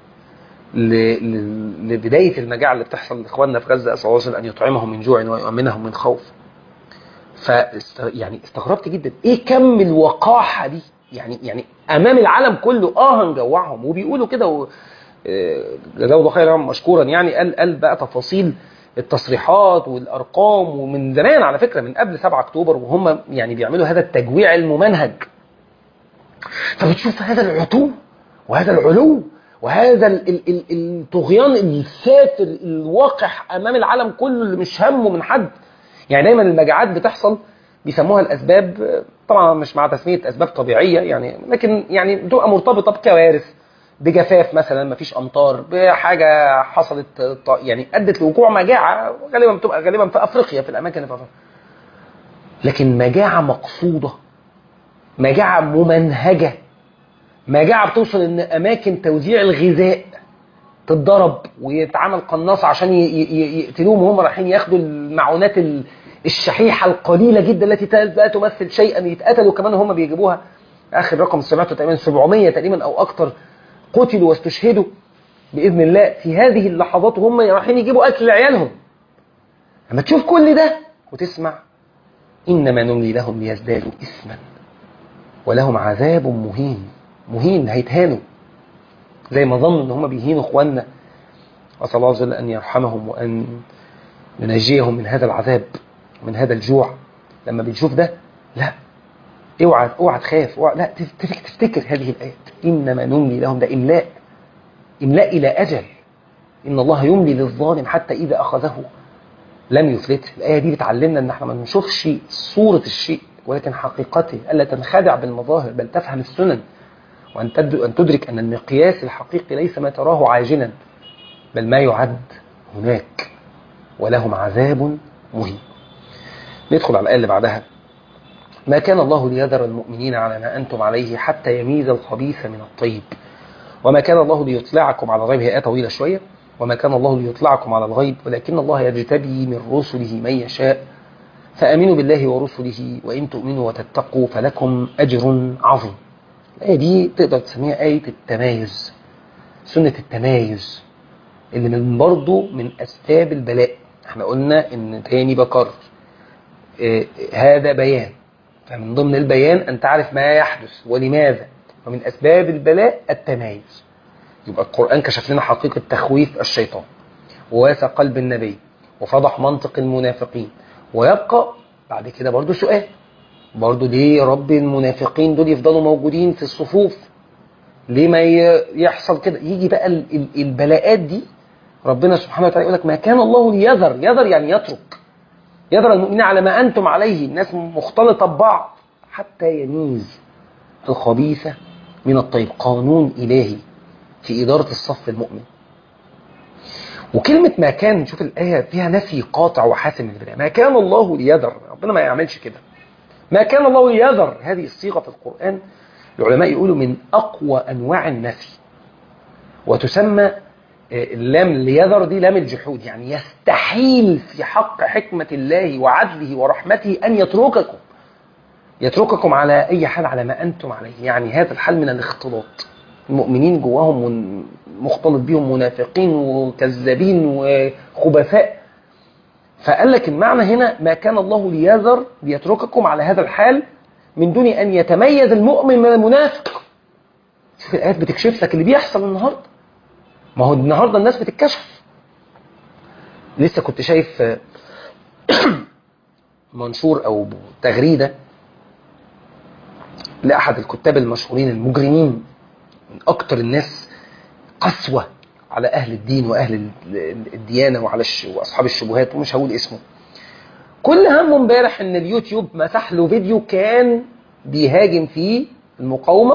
لبداية المجاعة اللي بتحصل لإخواننا في غزة أسأل الله أن يطعمهم من جوع ويؤمنهم من خوف ف يعني استغربت جدا إيه كم الوقاحة دي يعني يعني أمام العالم كله آه هنجوعهم وبيقولوا كده و... جزاه الله خيرا مشكورا يعني قال قال بقى تفاصيل التصريحات والارقام ومن زمان على فكره من قبل 7 اكتوبر وهم يعني بيعملوا هذا التجويع الممنهج فبتشوف هذا العتو وهذا العلو وهذا ال ال ال الطغيان السافر الواقح امام العالم كله اللي مش همه من حد يعني دايما المجاعات بتحصل بيسموها الاسباب طبعا مش مع تسميه اسباب طبيعيه يعني لكن يعني بتبقى مرتبطه بكوارث بجفاف مثلا مفيش امطار بحاجه حصلت ط- يعني ادت لوقوع مجاعه غالبا بتبقى غالبا في افريقيا في الاماكن اللي في افريقيا لكن مجاعه مقصوده مجاعه ممنهجه مجاعه بتوصل ان اماكن توزيع الغذاء تتضرب ويتعمل قناص عشان ي- ي- يقتلوهم وهم رايحين ياخدوا المعونات ال- الشحيحه القليله جدا التي لا تمثل شيئا يتقتلوا كمان وهم بيجيبوها اخر رقم سمعته تقريبا 700 تقريبا او اكتر قتلوا واستشهدوا باذن الله في هذه اللحظات وهم رايحين يجيبوا اكل لعيالهم لما تشوف كل ده وتسمع انما نملي لهم ليزدادوا اثما ولهم عذاب مهين مهين هيتهانوا زي ما ظنوا ان هم بيهينوا اخواننا واسال الله عز وجل ان يرحمهم وان ينجيهم من هذا العذاب ومن هذا الجوع لما بنشوف ده لا اوعى اوعى تخاف اوعى لا تفتكر, تفتكر هذه الايات انما نملي لهم ده املاء املاء الى اجل ان الله يملي للظالم حتى اذا اخذه لم يفلته الايه دي بتعلمنا ان احنا ما نشوفش صوره الشيء ولكن حقيقته الا تنخدع بالمظاهر بل تفهم السنن وأن تد- أن تدرك أن المقياس الحقيقي ليس ما تراه عاجلا بل ما يعد هناك ولهم عذاب مهين ندخل على الآية اللي بعدها ما كان الله ليذر المؤمنين على ما أنتم عليه حتى يميز الخبيث من الطيب وما كان الله ليطلعكم على الغيب هي آية طويلة شوية وما كان الله ليطلعكم على الغيب ولكن الله يجتبي من رسله من يشاء فآمنوا بالله ورسله وإن تؤمنوا وتتقوا فلكم أجر عظيم الآية دي تقدر تسميها آية التمايز سنة التمايز اللي من برضه من أسباب البلاء احنا قلنا إن تاني بكرر اه هذا بيان فمن ضمن البيان أن تعرف ما يحدث ولماذا ومن أسباب البلاء التمايز يبقى القرآن كشف لنا حقيقة تخويف الشيطان وواسى قلب النبي وفضح منطق المنافقين ويبقى بعد كده برضه سؤال برضه ليه يا رب المنافقين دول يفضلوا موجودين في الصفوف ليه ما ي- يحصل كده يجي بقى ال- ال- البلاءات دي ربنا سبحانه وتعالى يقول لك ما كان الله ليذر يذر يعني يترك يذر المؤمنين على ما انتم عليه الناس مختلطه ببعض حتى يميز الخبيث من الطيب قانون الهي في اداره الصف المؤمن وكلمة ما كان شوف الآية فيها نفي قاطع وحاسم من البداية ما كان الله ليذر ربنا ما يعملش كده ما كان الله ليذر هذه الصيغة في القرآن العلماء يقولوا من أقوى أنواع النفي وتسمى آه، اللام ليذر دي لام الجحود يعني يستحيل في حق حكمة الله وعدله ورحمته أن يترككم يترككم على أي حال على ما أنتم عليه يعني هذا الحال من الاختلاط المؤمنين جواهم من- مختلط بيهم منافقين وكذابين وخبثاء فقال لك المعنى هنا ما كان الله ليذر ليترككم على هذا الحال من دون ان يتميز المؤمن من المنافق شوف الايات بتكشف لك اللي بيحصل النهارده ما هو النهارده الناس بتتكشف لسه كنت شايف آه، منشور او تغريده لاحد الكتاب المشهورين المجرمين من اكتر الناس قسوه على اهل الدين واهل ال- الديانه وعلى الش... واصحاب الشبهات ومش هقول اسمه كل همه امبارح ان اليوتيوب مسح له فيديو كان بيهاجم فيه المقاومه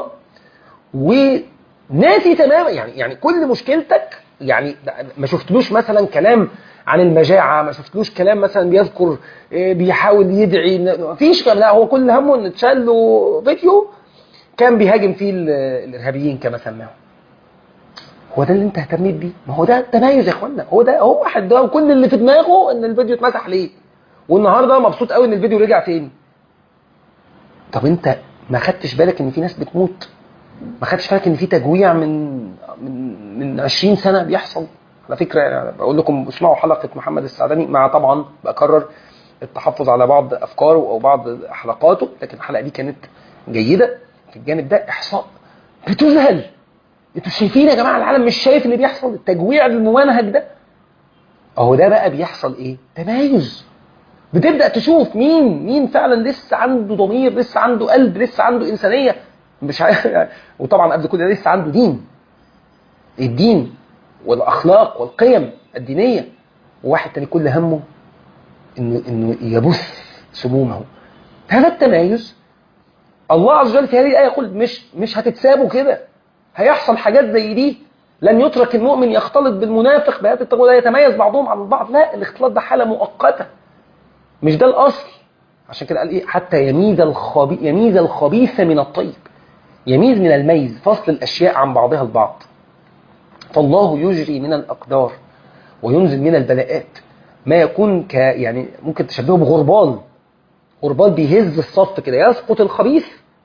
وناسي تماما يعني يعني كل مشكلتك يعني ما شفتلوش مثلا كلام عن المجاعه ما شفتلوش كلام مثلا بيذكر إيه، بيحاول يدعي ما فيش كلام لا هو كل همه ان اتشال له فيديو كان بيهاجم فيه ال- الارهابيين كما سماهم هو ده اللي انت اهتميت بيه ما هو ده التميز يا اخوانا هو ده هو واحد ده وكل اللي في دماغه ان الفيديو اتمسح ليه والنهارده مبسوط قوي ان الفيديو رجع تاني طب انت ما خدتش بالك ان في ناس بتموت ما خدتش بالك ان في تجويع من من من 20 سنه بيحصل على فكره يعني بقول لكم اسمعوا حلقه محمد السعداني مع طبعا بكرر التحفظ على بعض افكاره او بعض حلقاته لكن الحلقه دي كانت جيده في الجانب ده احصاء بتذهل انتوا شايفين يا جماعه العالم مش شايف اللي بيحصل التجويع الممنهج ده اهو ده بقى بيحصل ايه تمايز بتبدا تشوف مين مين فعلا لسه عنده ضمير لسه عنده قلب لسه عنده انسانيه مش عارف وطبعا قبل كل ده لسه عنده دين الدين والاخلاق والقيم الدينيه وواحد تاني كل همه انه انه يبث سمومه هذا التمايز الله عز وجل في هذه الآية يقول مش مش هتتسابوا كده هيحصل حاجات زي دي لن يترك المؤمن يختلط بالمنافق بهذه الطريقة ولا يتميز بعضهم عن البعض لا الاختلاط ده حالة مؤقتة مش ده الأصل عشان كده قال إيه حتى يميز الخبيث يميز الخبيث من الطيب يميز من الميز فصل الأشياء عن بعضها البعض فالله يجري من الأقدار وينزل من البلاءات ما يكون ك يعني ممكن تشبهه بغربال غربال بيهز الصف كده يسقط الخبيث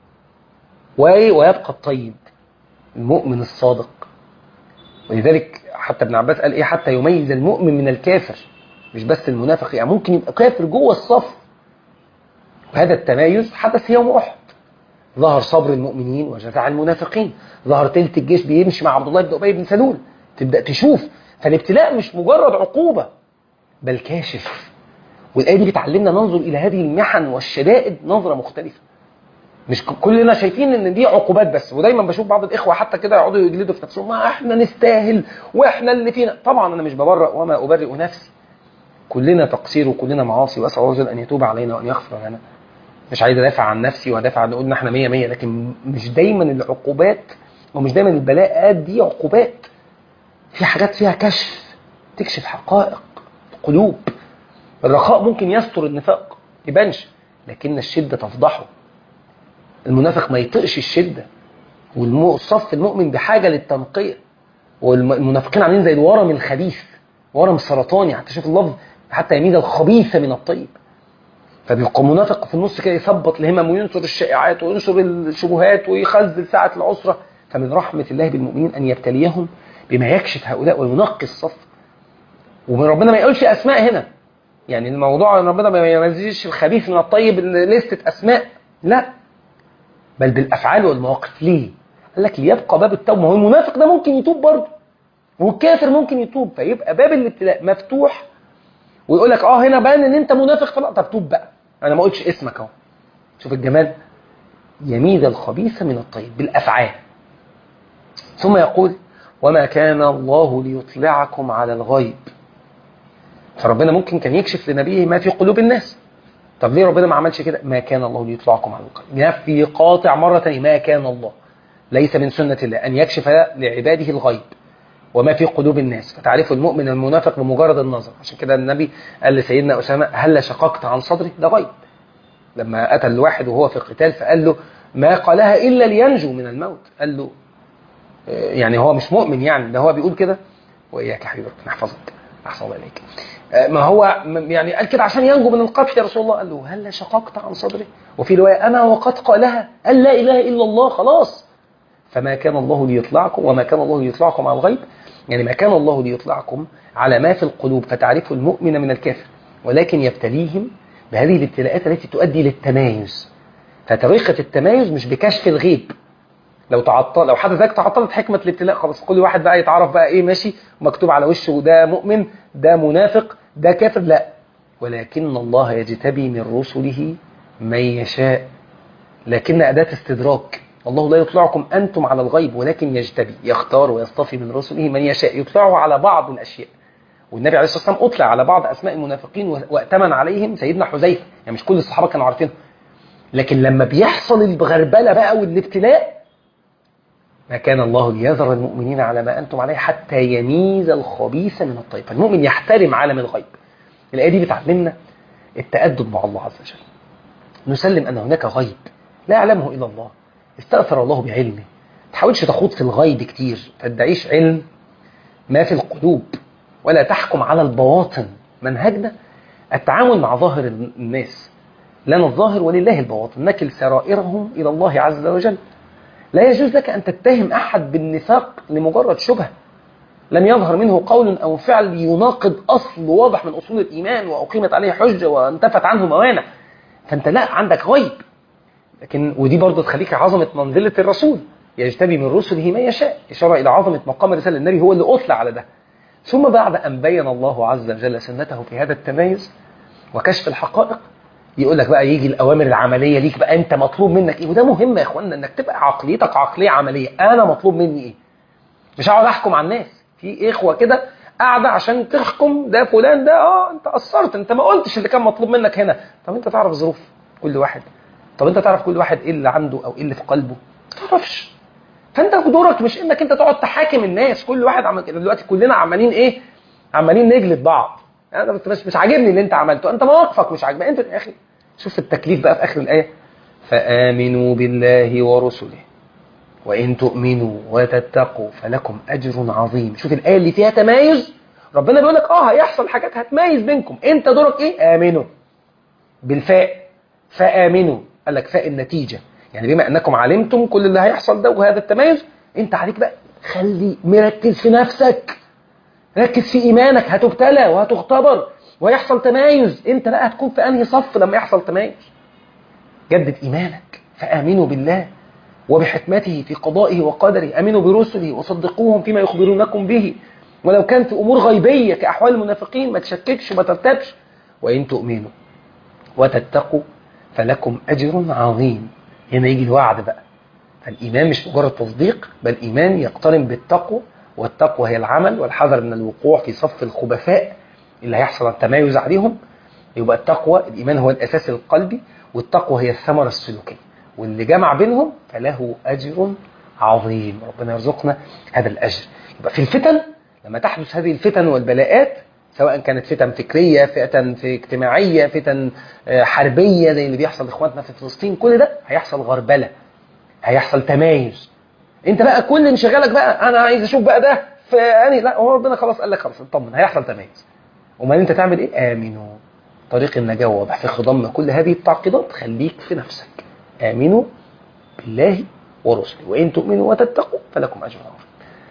ويبقى الطيب المؤمن الصادق ولذلك حتى ابن عباس قال ايه حتى يميز المؤمن من الكافر مش بس المنافق يعني ممكن يبقى كافر جوه الصف وهذا التمايز حدث يوم احد ظهر صبر المؤمنين وجزع المنافقين ظهر تلت الجيش بيمشي مع عبد الله بن ابي بن سلول تبدا تشوف فالابتلاء مش مجرد عقوبه بل كاشف والايه دي بتعلمنا ننظر الى هذه المحن والشدائد نظره مختلفه مش كلنا شايفين ان دي عقوبات بس ودايما بشوف بعض الاخوه حتى كده يقعدوا يجلدوا في نفسهم ما احنا نستاهل واحنا اللي فينا طبعا انا مش ببرأ وما ابرئ نفسي كلنا تقصير وكلنا معاصي واسال الله ان يتوب علينا وان يغفر لنا مش عايز ادافع عن نفسي وادافع عن نقول ان احنا 100 100 لكن مش دايما العقوبات ومش دايما البلاءات دي عقوبات في حاجات فيها كشف تكشف حقائق القلوب الرخاء ممكن يستر النفاق يبانش لكن الشده تفضحه المنافق ما يطقش الشده والصف المؤمن بحاجه للتنقيه والمنافقين عاملين زي الورم الخبيث ورم سرطاني حتى شوف اللفظ حتى يميز الخبيث من الطيب فبيبقى منافق في النص كده يثبط الهمم وينشر الشائعات وينشر الشبهات ويخزل ساعة العسرة فمن رحمة الله بالمؤمنين أن يبتليهم بما يكشف هؤلاء وينقي الصف ومن ربنا ما يقولش أسماء هنا يعني الموضوع ان ربنا ما ينزلش الخبيث من الطيب لستة أسماء لا بل بالأفعال والمواقف ليه؟ قال لك ليبقى باب التوبة ما هو المنافق ده ممكن يتوب برضه والكافر ممكن يتوب فيبقى باب الابتلاء مفتوح ويقول لك اه هنا بان ان انت منافق فلا طب توب بقى انا ما قلتش اسمك اهو شوف الجمال يميز الخبيث من الطيب بالافعال ثم يقول وما كان الله ليطلعكم على الغيب فربنا ممكن كان يكشف لنبيه ما في قلوب الناس طب ليه ربنا ما عملش كده ما كان الله ليطلعكم على الغيب نفي قاطع مرة ثانية ما كان الله ليس من سنة الله أن يكشف لعباده الغيب وما في قلوب الناس فتعرف المؤمن المنافق بمجرد النظر عشان كده النبي قال لسيدنا أسامة هل شققت عن صدري ده غيب لما أتى الواحد وهو في القتال فقال له ما قالها إلا لينجو من الموت قال له يعني هو مش مؤمن يعني ده هو بيقول كده وإياك يا حبيبي ربنا يحفظك أحسن الله إليك ما هو يعني قال كده عشان ينجو من القتل يا رسول الله قال له هل شققت عن صدري وفي رواية أنا وقد قالها قال لا إله إلا الله خلاص فما كان الله ليطلعكم وما كان الله ليطلعكم على الغيب يعني ما كان الله ليطلعكم على ما في القلوب فتعرفوا المؤمن من الكافر ولكن يبتليهم بهذه الابتلاءات التي تؤدي للتمايز فطريقة التمايز مش بكشف الغيب لو تعطل لو حدث ذلك تعطلت حكمة الابتلاء خلاص كل واحد بقى يتعرف بقى ايه ماشي ومكتوب على وشه ده مؤمن ده منافق ده كافر لا ولكن الله يجتبي من رسله من يشاء لكن أداة استدراك الله لا يطلعكم أنتم على الغيب ولكن يجتبي يختار ويصطفي من رسله من يشاء يطلعه على بعض الأشياء والنبي عليه الصلاة والسلام أطلع على بعض أسماء المنافقين وأتمن عليهم سيدنا حذيفة يعني مش كل الصحابة كانوا عارفين لكن لما بيحصل الغربلة بقى والابتلاء ما كان الله ليذر المؤمنين على ما أنتم عليه حتى يميز الخبيث من الطيب فالمؤمن يحترم عالم الغيب الآية دي بتعلمنا التأدب مع الله عز وجل نسلم أن هناك غيب لا يعلمه إلا الله استأثر الله بعلمه ما تحاولش تخوض في الغيب كتير تدعيش علم ما في القلوب ولا تحكم على البواطن منهجنا التعامل مع ظاهر الناس لنا الظاهر ولله البواطن نكل سرائرهم إلى الله عز وجل لا يجوز لك أن تتهم أحد بالنفاق لمجرد شبهة لم يظهر منه قول أو فعل يناقض أصل واضح من أصول الإيمان وأقيمت عليه حجة وانتفت عنه موانع فأنت لا عندك غيب لكن ودي برضه تخليك عظمة منزلة الرسول يجتبي من رسله ما يشاء إشارة إلى عظمة مقام رسالة النبي هو اللي أطلع على ده ثم بعد أن بين الله عز وجل سنته في هذا التميز وكشف الحقائق يقول لك بقى يجي الأوامر العملية ليك بقى أنت مطلوب منك إيه وده مهم يا إخوانا إنك تبقى عقليتك عقلية عملية أنا مطلوب مني إيه مش هقعد أحكم على الناس في إخوة كده قاعدة عشان تحكم ده فلان ده اه انت قصرت انت ما قلتش اللي كان مطلوب منك هنا طب انت تعرف ظروف كل واحد طب انت تعرف كل واحد ايه اللي عنده او ايه اللي في قلبه ما تعرفش فانت دورك مش انك انت تقعد تحاكم الناس كل واحد عمل كده دلوقتي كلنا عمالين ايه عمالين نجلد بعض انا يعني مش مش عاجبني اللي انت عملته انت مواقفك مش عاجبني انت يا اخي شوف التكليف بقى في اخر الايه فامنوا بالله ورسله وان تؤمنوا وتتقوا فلكم اجر عظيم شوف الايه اللي فيها تمايز ربنا بيقول لك اه هيحصل حاجات هتميز بينكم انت دورك ايه امنوا بالفاء فامنوا قال لك فاء النتيجه يعني بما انكم علمتم كل اللي هيحصل ده وهذا التميز انت عليك بقى خلي مركز في نفسك ركز في ايمانك هتبتلى وهتختبر ويحصل تمايز انت بقى هتكون في انهي صف لما يحصل تمايز جدد ايمانك فامنوا بالله وبحكمته في قضائه وقدره امنوا برسله وصدقوهم فيما يخبرونكم به ولو كان في امور غيبيه كاحوال المنافقين ما تشككش وما ترتبش وان تؤمنوا وتتقوا فلكم اجر عظيم هنا يجي الوعد بقى فالايمان مش مجرد تصديق بل ايمان يقترن بالتقوى والتقوى هي العمل والحذر من الوقوع في صف الخبثاء اللي هيحصل التمايز عليهم يبقى التقوى الايمان هو الاساس القلبي والتقوى هي الثمره السلوكيه واللي جمع بينهم فله اجر عظيم ربنا يرزقنا هذا الاجر يبقى في الفتن لما تحدث هذه الفتن والبلاءات سواء كانت فتن فكريه فتن في اجتماعيه فتن حربيه زي اللي بيحصل لاخواتنا في فلسطين كل ده هيحصل غربله هيحصل تمايز انت بقى كل انشغالك بقى انا عايز اشوف بقى ده فاني لا هو ربنا خلاص قال لك خلاص اطمن هيحصل تميز امال انت تعمل ايه امنوا طريق النجاه واضح في خضم كل هذه التعقيدات خليك في نفسك امنوا بالله ورسله وان تؤمنوا وتتقوا فلكم اجر عظيم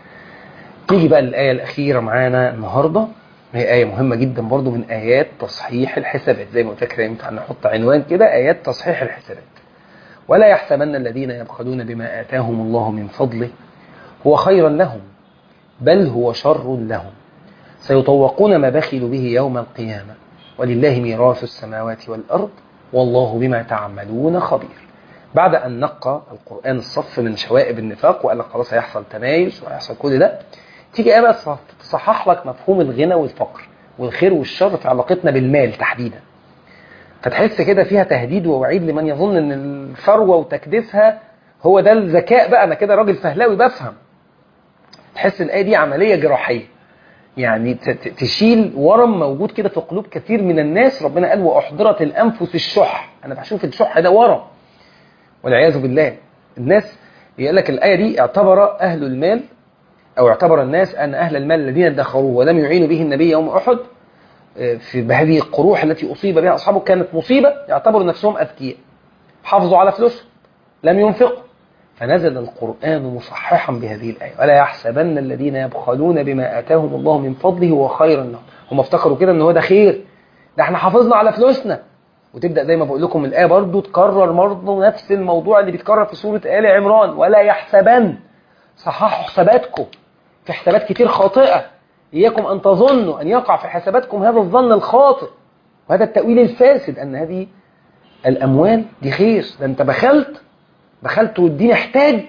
تيجي بقى الايه الاخيره معانا النهارده هي آية مهمة جدا برضو من آيات تصحيح الحسابات زي ما قلت لك ينفع نحط عنوان كده آيات تصحيح الحسابات ولا يحسبن الذين يبخلون بما آتاهم الله من فضله هو خيرا لهم بل هو شر لهم سيطوقون ما بخلوا به يوم القيامة ولله ميراث السماوات والأرض والله بما تعملون خبير بعد أن نقى القرآن الصف من شوائب النفاق وقال لك خلاص هيحصل تمايز وهيحصل كل ده تيجي آية بقى تصحح لك مفهوم الغنى والفقر والخير والشر في علاقتنا بالمال تحديدا فتحس كده فيها تهديد ووعيد لمن يظن ان الثروه وتكديسها هو ده الذكاء بقى انا كده راجل فهلاوي بفهم تحس الايه دي عمليه جراحيه يعني تشيل ورم موجود كده في قلوب كثير من الناس ربنا قال واحضرت الانفس الشح انا بشوف الشح ده ورم والعياذ بالله الناس يقول لك الايه دي اعتبر اهل المال او اعتبر الناس ان اهل المال الذين ادخروه ولم يعينوا به النبي يوم احد في بهذه القروح التي أصيب بها أصحابه كانت مصيبة يعتبروا نفسهم أذكياء حافظوا على فلوسهم لم ينفقوا فنزل القرآن مصححا بهذه الآية ولا يحسبن الذين يبخلون بما آتاهم الله من فضله هو خيرا لهم هم افتكروا كده ان هو ده خير ده احنا حافظنا على فلوسنا وتبدأ زي ما بقول لكم الآية برضو تكرر برضو نفس الموضوع اللي بيتكرر في سورة آل عمران ولا يحسبن صححوا حساباتكم في حسابات كتير خاطئة إياكم أن تظنوا أن يقع في حساباتكم هذا الظن الخاطئ وهذا التأويل الفاسد أن هذه الأموال دي خير ده أنت بخلت بخلت والدين احتاج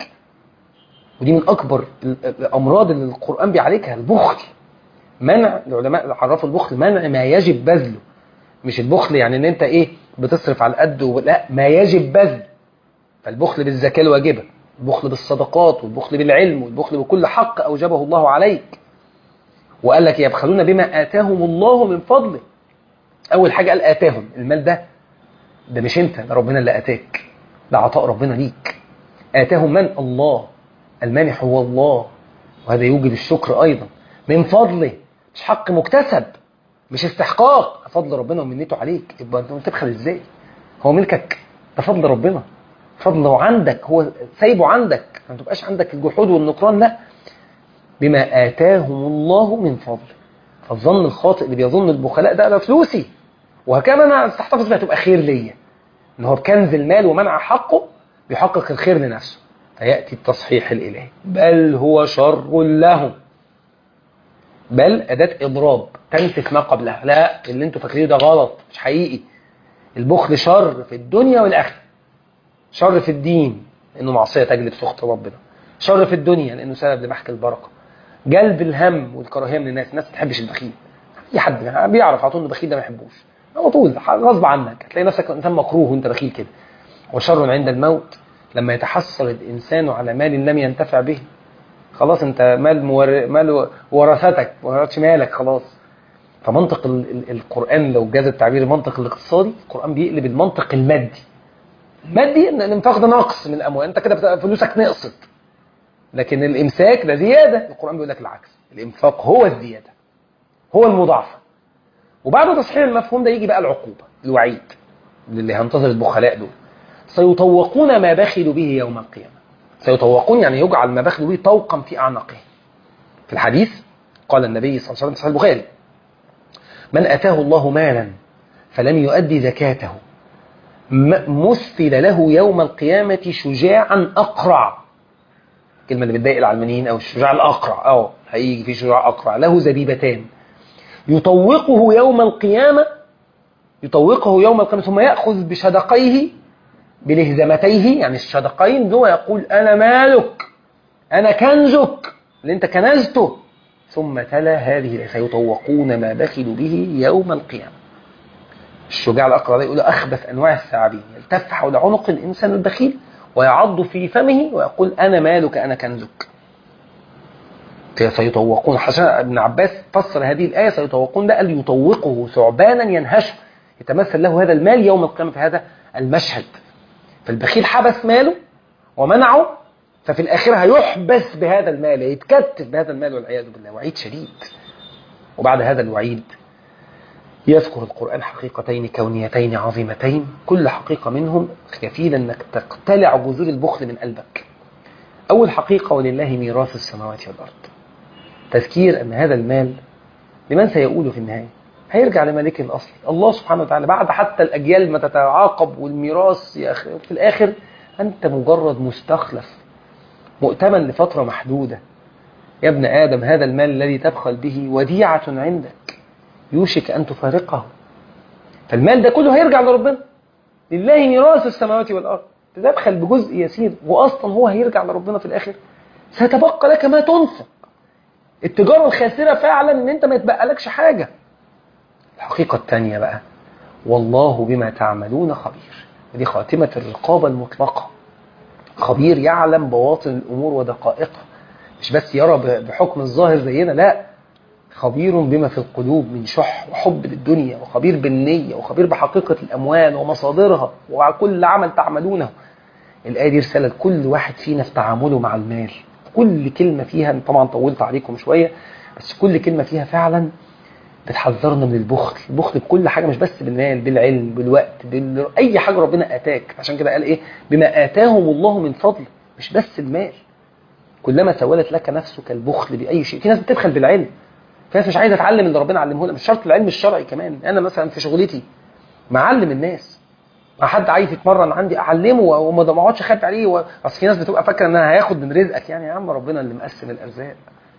ودي من أكبر الأمراض اللي القرآن بيعالجها البخل منع العلماء عرفوا البخل منع ما يجب بذله مش البخل يعني ان انت ايه بتصرف على القد و... لا ما يجب بذله فالبخل بالزكاة الواجبة البخل بالصدقات والبخل بالعلم والبخل بكل حق أوجبه الله عليك وقال لك يبخلون بما آتاهم الله من فضله أول حاجة قال آتاهم المال ده ده مش أنت ده ربنا اللي آتاك ده عطاء ربنا ليك آتاهم من الله المانح هو الله وهذا يوجب الشكر أيضا من فضله مش حق مكتسب مش استحقاق فضل ربنا ومنته عليك يبقى انت تبخل ازاي هو ملكك ده فضل ربنا فضله عندك هو سايبه عندك ما تبقاش عندك الجحود والنكران لا بما آتاهم الله من فضله فالظن الخاطئ اللي بيظن البخلاء ده ده فلوسي وهكذا انا استحتفظ بها تبقى خير ليا ان هو بكنز المال ومنع حقه بيحقق الخير لنفسه فيأتي التصحيح الإلهي بل هو شر لهم بل أداة إضراب تنسف ما قبلها لا اللي انتوا فاكرينه ده غلط مش حقيقي البخل شر في الدنيا والآخرة شر في الدين لأنه معصية تجلب سخط ربنا شر في الدنيا لأنه سبب لمحك البركة جلب الهم والكراهية من الناس الناس ما تحبش البخيل أي حد بيعرف على طول البخيل ده ما يحبوش على طول غصب عنك هتلاقي نفسك انسان مكروه وانت بخيل كده وشر عند الموت لما يتحسر الإنسان على مال لم ينتفع به خلاص انت مال مور... مال ورثتك ما ورثتش مالك خلاص فمنطق ال... ال... القرآن لو جاز التعبير المنطق الاقتصادي القرآن بيقلب المنطق المادي المادي ان الانفاق ده نقص من الاموال انت كده بتبقى فلوسك نقصت لكن الامساك ده زياده القرآن بيقول لك العكس الانفاق هو الزياده هو المضاعفه وبعد تصحيح المفهوم ده يجي بقى العقوبه الوعيد اللي هينتظر البخلاء دول سيطوقون ما بخلوا به يوم القيامه سيطوقون يعني يجعل ما بخلوا به طوقا في اعناقهم في الحديث قال النبي صلى الله عليه وسلم في صحيح البخاري من اتاه الله مالا فلم يؤدي زكاته مثل له يوم القيامة شجاعا أقرع الكلمة اللي بتضايق العلمانيين أو الشجاع الأقرع أو هيجي في شجاع أقرع له زبيبتان يطوقه يوم القيامة يطوقه يوم القيامة ثم يأخذ بشدقيه بلهزمتيه يعني الشدقين دول يقول أنا مالك أنا كنزك اللي أنت كنزته ثم تلا هذه سيطوقون ما بخلوا به يوم القيامة الشجاع الأقرع ده يقول أخبث أنواع الثعابين يلتف حول عنق الإنسان البخيل ويعض في فمه ويقول أنا مالك أنا كنزك سيطوقون حسن ابن عباس فسر هذه الآية سيطوقون ده قال يطوقه ثعبانا ينهشه يتمثل له هذا المال يوم القيامة في هذا المشهد فالبخيل حبس ماله ومنعه ففي الآخرة هيحبس بهذا المال يتكتف بهذا المال والعياذ بالله وعيد شديد وبعد هذا الوعيد يذكر القرآن حقيقتين كونيتين عظيمتين كل حقيقة منهم كفيلة أنك تقتلع جذور البخل من قلبك أول حقيقة ولله ميراث السماوات والأرض تذكير أن هذا المال لمن سيؤول في النهاية هيرجع لمالك الأصل الله سبحانه وتعالى بعد حتى الأجيال ما تتعاقب والميراث يا أخي في الآخر أنت مجرد مستخلف مؤتمن لفترة محدودة يا ابن آدم هذا المال الذي تبخل به وديعة عندك يوشك أن تفارقه فالمال ده كله هيرجع لربنا لله ميراث السماوات والأرض تدخل بجزء يسير وأصلا هو هيرجع لربنا في الآخر سيتبقى لك ما تنفق التجارة الخاسرة فعلا ان انت ما يتبقى لكش حاجة الحقيقة الثانية بقى والله بما تعملون خبير ودي خاتمة الرقابة المطلقة خبير يعلم بواطن الأمور ودقائقها مش بس يرى بحكم الظاهر زينا لا خبير بما في القلوب من شح وحب للدنيا وخبير بالنية وخبير بحقيقة الأموال ومصادرها وعلى كل عمل تعملونه الآية دي رسالة لكل واحد فينا في تعامله مع المال كل كلمة فيها طبعا طولت عليكم شوية بس كل كلمة فيها فعلا بتحذرنا من البخل البخل بكل حاجة مش بس بالمال بالعلم بالوقت بال... أي حاجة ربنا آتاك عشان كده قال إيه بما آتاهم الله من فضل مش بس المال كلما سولت لك نفسك البخل بأي شيء في ناس بتبخل بالعلم في ناس مش عايزة تعلم اللي ربنا علمه لها مش شرط العلم الشرعي كمان أنا مثلا في شغلتي معلم الناس ما حد عايز يتمرن عندي اعلمه وما اقعدش اخبي عليه و... اصل في ناس بتبقى فاكره انها هياخد من رزقك يعني يا عم ربنا اللي مقسم الارزاق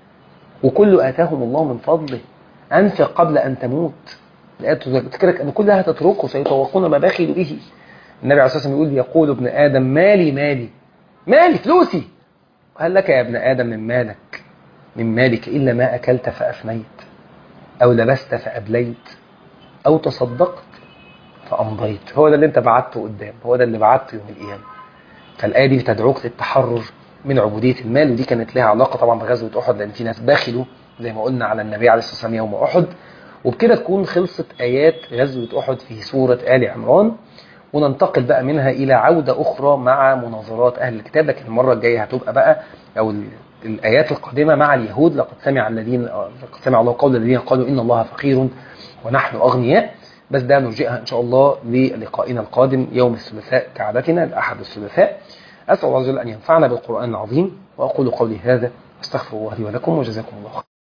وكل اتاهم الله من فضله انفق قبل ان تموت تذكرك ان كل ده هتتركه سيطوقون ما بخلوا به النبي عليه الصلاه والسلام يقول يقول ابن ادم مالي مالي مالي فلوسي هل لك يا ابن ادم من مالك من مالك الا ما اكلت فافنيت او لبست فابليت او تصدقت فأمضيت هو ده اللي انت بعته قدام هو ده اللي بعته يوم القيامة فالآية دي بتدعوك للتحرر من عبودية المال ودي كانت لها علاقة طبعا بغزوة أحد لأن في ناس بخلوا زي ما قلنا على النبي عليه الصلاة والسلام يوم أحد وبكده تكون خلصت آيات غزوة أحد في سورة آل عمران وننتقل بقى منها إلى عودة أخرى مع مناظرات أهل الكتاب لكن المرة الجاية هتبقى بقى أو الآيات القادمة مع اليهود لقد سمع الذين لقد سمع الله قول الذين قالوا إن الله فقير ونحن أغنياء بس ده نرجئها إن شاء الله للقائنا القادم يوم الثلاثاء كعادتنا الأحد الثلاثاء أسأل الله عز وجل أن ينفعنا بالقرآن العظيم وأقول قولي هذا أستغفر الله لي ولكم وجزاكم الله خير